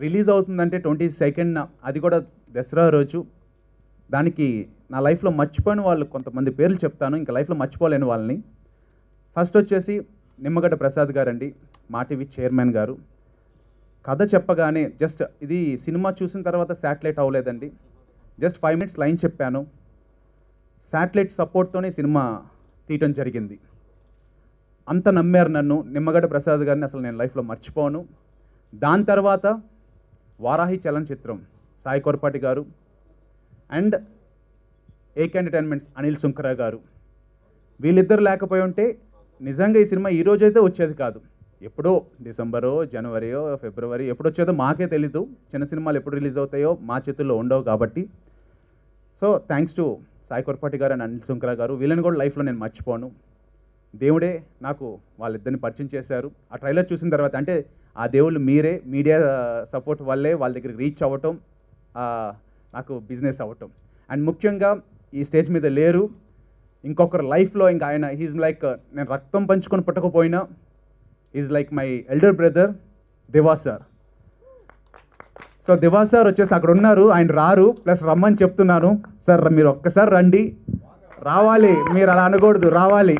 release అవుతుందంటే twenty second అది కూడా దసరా రోజు దానికి నా లైఫ్లో మర్చిపోయిన వాళ్ళు కొంతమంది పేర్లు చెప్తాను ఇంకా లైఫ్లో మర్చిపోలేని వాళ్ళని ఫస్ట్ వచ్చేసి నిమ్మగడ్డ ప్రసాద్ గారండి మా టీవీ చైర్మన్ గారు కథ చెప్పగానే జస్ట్ ఇది సినిమా చూసిన తర్వాత శాటిలైట్ అవ్వలేదండి జస్ట్ ఫైవ్ మినిట్స్ లైన్ చెప్పాను శాటిలైట్ సపోర్ట్తోనే సినిమా తీయటం జరిగింది అంత నమ్మారు నన్ను నిమ్మగడ్డ ప్రసాద్ గారిని అసలు నేను లైఫ్లో మర్చిపోను దాని తర్వాత Varahi చలనచిత్రం Sai Korrapati garu and AK entertainments Anil Sunkara garu వీళ్ళిద్దరు లేకపోయి ఉంటే నిజంగా ఈ సినిమా ఈ రోజైతే వచ్చేది కాదు ఎప్పుడో డిసెంబరో జనవరియో ఫిబ్రవరి ఎప్పుడు వచ్చేదో మాకే తెలీదు చిన్న సినిమాలు ఎప్పుడు రిలీజ్ అవుతాయో మా చేతుల్లో ఉండవు కాబట్టి so thanks to Sai Korrapati garu and Anil Sunkara గారు వీళ్ళని కూడా లైఫ్లో నేను మర్చిపోను దేవుడే నాకు వాళ్ళిద్దరిని పరిచయం చేశారు ఆ ట్రైలర్ చూసిన తర్వాత అంటే ఆ దేవుళ్ళు మీరే మీడియా సపోర్ట్ వల్లే వాళ్ళ దగ్గరికి రీచ్ అవ్వటం ఆ, నాకు బిజినెస్ అవ్వటం అండ్ ముఖ్యంగా ఈ స్టేజ్ మీద లేరు ఇంకొకరు లైఫ్లో ఇంకా ఆయన హీజ్ లైక్ నేను రక్తం పంచుకొని పుట్టకపోయినా is like my elder brother Diva sir so Diva sir వచ్చేసి అక్కడ ఉన్నారు ఆయన రారు ప్లస్ రమ్మని చెప్తున్నాను సార్ మీరు ఒక్కసారి రండి రావాలి మీరు అలా అనకూడదు రావాలి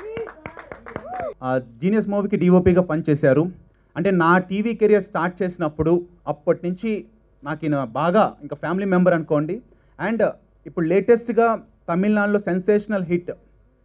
జీనియస్ మూవీకి డిఓపిగా పనిచేశారు అంటే నా టీవీ కెరియర్ స్టార్ట్ చేసినప్పుడు అప్పటి నుంచి నాకు ఈయన బాగా ఇంకా ఫ్యామిలీ మెంబర్ అనుకోండి అండ్ ఇప్పుడు లేటెస్ట్గా తమిళనాడులో sensational hit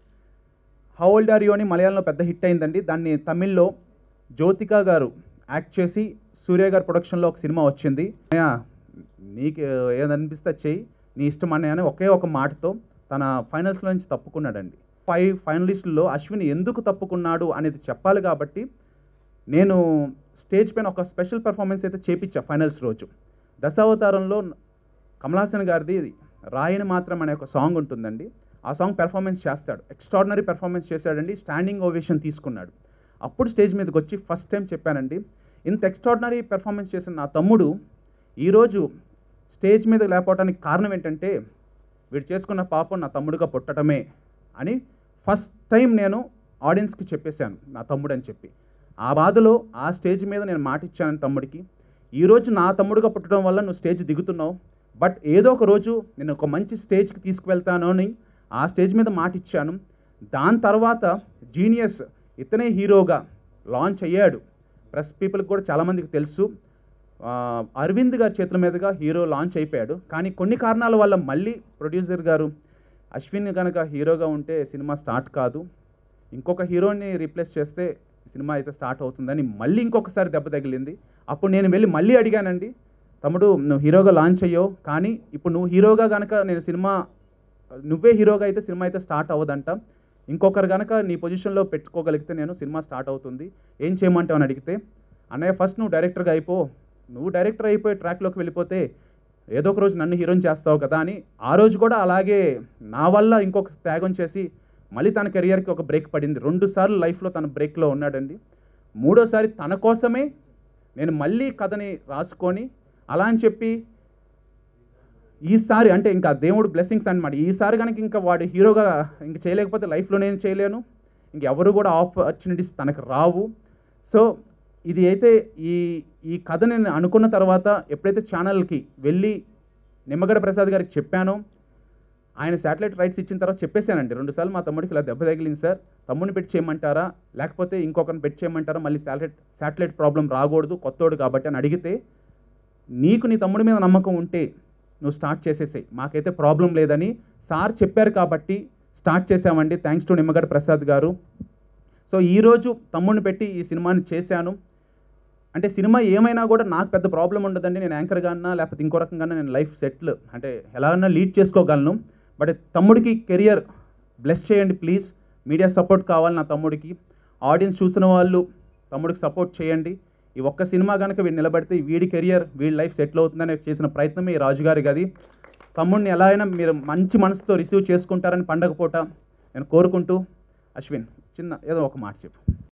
how old are you అని మలయాళంలో పెద్ద హిట్ అయిందండి దాన్ని తమిళ్లో జ్యోతిక గారు యాక్ట్ చేసి సూర్య గారి ప్రొడక్షన్లో ఒక సినిమా వచ్చింది అన్నయ్య, నీకు ఏదనిపిస్తే అది చెయ్యి నీ ఇష్టం అన్నయ్య అని ఒకే ఒక మాటతో తన ఫైనల్స్లో నుంచి తప్పుకున్నాడండి ఫైవ్ ఫైనలిస్టుల్లో అశ్విన్ ఎందుకు తప్పుకున్నాడు అనేది చెప్పాలి కాబట్టి నేను స్టేజ్ పైన ఒక స్పెషల్ పెర్ఫార్మెన్స్ అయితే చేపించా ఫైనల్స్ రోజు దశావతారంలో కమలాసన్ గారిది రాయని మాత్రం అనే ఒక సాంగ్ ఉంటుందండి ఆ సాంగ్ పెర్ఫార్మెన్స్ చేస్తాడు ఎక్స్ట్రాడినరీ పెర్ఫార్మెన్స్ చేశాడండి స్టాండింగ్ ఓవేషన్ తీసుకున్నాడు అప్పుడు స్టేజ్ మీదకి వచ్చి ఫస్ట్ టైం చెప్పానండి ఇంత ఎక్స్ట్రాడినరీ పెర్ఫార్మెన్స్ చేసిన నా తమ్ముడు ఈరోజు స్టేజ్ మీద లేకపోవడానికి కారణం ఏంటంటే వీడు చేసుకున్న పాపం నా తమ్ముడుగా పుట్టడమే అని ఫస్ట్ టైం నేను ఆడియన్స్కి చెప్పేశాను నా తమ్ముడు అని చెప్పి ఆ బాధలో ఆ స్టేజ్ మీద నేను మాట ఇచ్చాను తమ్ముడికి ఈరోజు నా తమ్ముడుగా పుట్టడం వల్ల నువ్వు స్టేజ్ దిగుతున్నావు బట్ ఏదో ఒక రోజు నేను ఒక మంచి స్టేజ్కి తీసుకువెళ్తాను అని ఆ స్టేజ్ మీద మాట ఇచ్చాను దాని తర్వాత జీనియస్ ఇతనే హీరోగా లాంచ్ అయ్యాడు ప్రెస్ పీపుల్కి కూడా చాలామందికి తెలుసు ఆ, అరవింద్ గారి చేతుల మీదుగా హీరో లాంచ్ అయిపోయాడు కానీ కొన్ని కారణాల వల్ల మళ్ళీ ప్రొడ్యూసర్ గారు అశ్విన్ కనుక హీరోగా ఉంటే సినిమా స్టార్ట్ కాదు ఇంకొక హీరోని రీప్లేస్ చేస్తే సినిమా అయితే స్టార్ట్ అవుతుందని మళ్ళీ ఇంకొకసారి దెబ్బ తగిలింది అప్పుడు నేను వెళ్ళి మళ్ళీ అడిగానండి తమ్ముడు నువ్వు హీరోగా లాంచ్ అయ్యావు కానీ ఇప్పుడు నువ్వు హీరోగా కనుక నేను సినిమా నువ్వే హీరోగా అయితే సినిమా అయితే స్టార్ట్ అవ్వదంట ఇంకొకరు కనుక నీ పొజిషన్లో పెట్టుకోగలిగితే నేను సినిమా స్టార్ట్ అవుతుంది ఏం చేయమంటావు అని అడిగితే అన్నయ్య ఫస్ట్ నువ్వు డైరెక్టర్గా అయిపో నువ్వు డైరెక్టర్ అయిపోయి ట్రాక్లోకి వెళ్ళిపోతే ఏదో ఒక రోజు నన్ను హీరోని చేస్తావు కదా అని ఆ రోజు కూడా అలాగే నా వల్ల ఇంకొక త్యాగం చేసి మళ్ళీ తన కెరియర్కి ఒక బ్రేక్ పడింది రెండు సార్లు లైఫ్లో తన బ్రేక్లో ఉన్నాడండి మూడోసారి తన కోసమే నేను మళ్ళీ కథని రాసుకొని అలా అని చెప్పి ఈసారి అంటే ఇంకా దేవుడు బ్లెస్సింగ్స్ అనమాట ఈసారి కనుక ఇంకా వాడు హీరోగా ఇంక చేయలేకపోతే లైఫ్లో నేను చేయలేను ఇంకెవరు కూడా ఆపర్చునిటీస్ తనకు రావు సో ఇది అయితే ఈ ఈ కథ నేను అనుకున్న తర్వాత ఎప్పుడైతే ఛానల్కి వెళ్ళి నిమ్మగడ్డ ప్రసాద్ గారికి చెప్పానో ఆయన శాటిలైట్ రైట్స్ ఇచ్చిన తర్వాత చెప్పేశానండి రెండుసార్లు మా తమ్ముడికి ఇలా దెబ్బ తగిలింది సార్ తమ్ముడిని పెట్టి చేయమంటారా లేకపోతే ఇంకొకరిని పెట్టి చేయమంటారా మళ్ళీ శాటిలైట్ శాటిలైట్ ప్రాబ్లం రాకూడదు కొత్తోడు కాబట్టి అని అడిగితే నీకు నీ తమ్ముడి మీద నమ్మకం ఉంటే నువ్వు స్టార్ట్ చేసేసాయి మాకైతే ప్రాబ్లం లేదని సార్ చెప్పారు కాబట్టి స్టార్ట్ చేసామండి థ్యాంక్స్ టు నిమ్మగడ్డ ప్రసాద్ గారు సో ఈరోజు తమ్ముడిని పెట్టి ఈ సినిమాని చేశాను అంటే సినిమా ఏమైనా కూడా నాకు పెద్ద ప్రాబ్లం ఉండదండి నేను యాంకర్గా అన్నా లేకపోతే ఇంకో రకంగా నేను లైఫ్ సెటిల్ అంటే ఎలాగన్నా లీడ్ చేసుకోగలను బట్ తమ్ముడికి కెరియర్ బ్లెస్ చేయండి ప్లీజ్ మీడియా సపోర్ట్ కావాలి నా తమ్ముడికి ఆడియన్స్ చూసిన వాళ్ళు తమ్ముడికి సపోర్ట్ చేయండి ఈ ఒక్క సినిమా కనుక వీడు నిలబడితే వీడి కెరియర్ వీడి లైఫ్ సెటిల్ అవుతుందని చేసిన ప్రయత్నమే ఈ రాజుగారి గది తమ్ముడిని ఎలా అయినా మీరు మంచి మనసుతో రిసీవ్ చేసుకుంటారని పండగ పూట నేను కోరుకుంటూ అశ్విన్ చిన్న ఏదో ఒక మాట చెప్పు